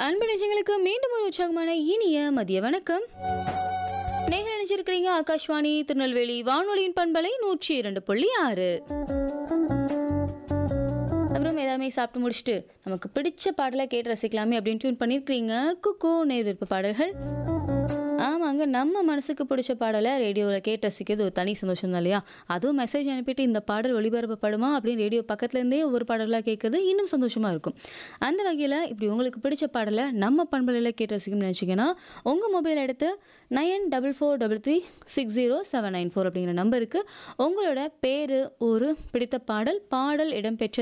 அன்பு நிஜங்களுக்கு மீண்டும் ஒரு உற்சாகமான இனிய மதிய வணக்கம் நேர்கள் நினைச்சிருக்கிறீங்க ஆகாஷ்வாணி திருநெல்வேலி வானொலியின் பண்பலை நூற்றி இரண்டு புள்ளி ஆறு அப்புறம் எல்லாமே சாப்பிட்டு முடிச்சுட்டு நமக்கு பிடிச்ச பாடலை கேட்டு ரசிக்கலாமே அப்படின்னு டியூன் பண்ணியிருக்கிறீங்க குக்கு நேர் விருப்ப பாடல்கள் ஆமாங்க நம்ம மனசுக்கு பிடிச்ச பாடலை ரேடியோவில் கேட்டு ரசிக்கிறது ஒரு தனி சந்தோஷம் தான் இல்லையா அதுவும் மெசேஜ் அனுப்பிட்டு இந்த பாடல் ஒளிபரப்பப்படுமா அப்படின்னு ரேடியோ பக்கத்துலேருந்தே ஒவ்வொரு பாடலாக கேட்குறது இன்னும் சந்தோஷமாக இருக்கும் அந்த வகையில் இப்படி உங்களுக்கு பிடிச்ச பாடலை நம்ம பண்பலையில் கேட்டு ரசிக்கணும்னு நினச்சிங்கன்னா உங்கள் மொபைல் எடுத்து nine double four double three six zero seven nine four அப்படிங்கிற நம்பருக்கு உங்களோட பேர் ஊர் பிடித்த பாடல் பாடல் இடம்பெற்ற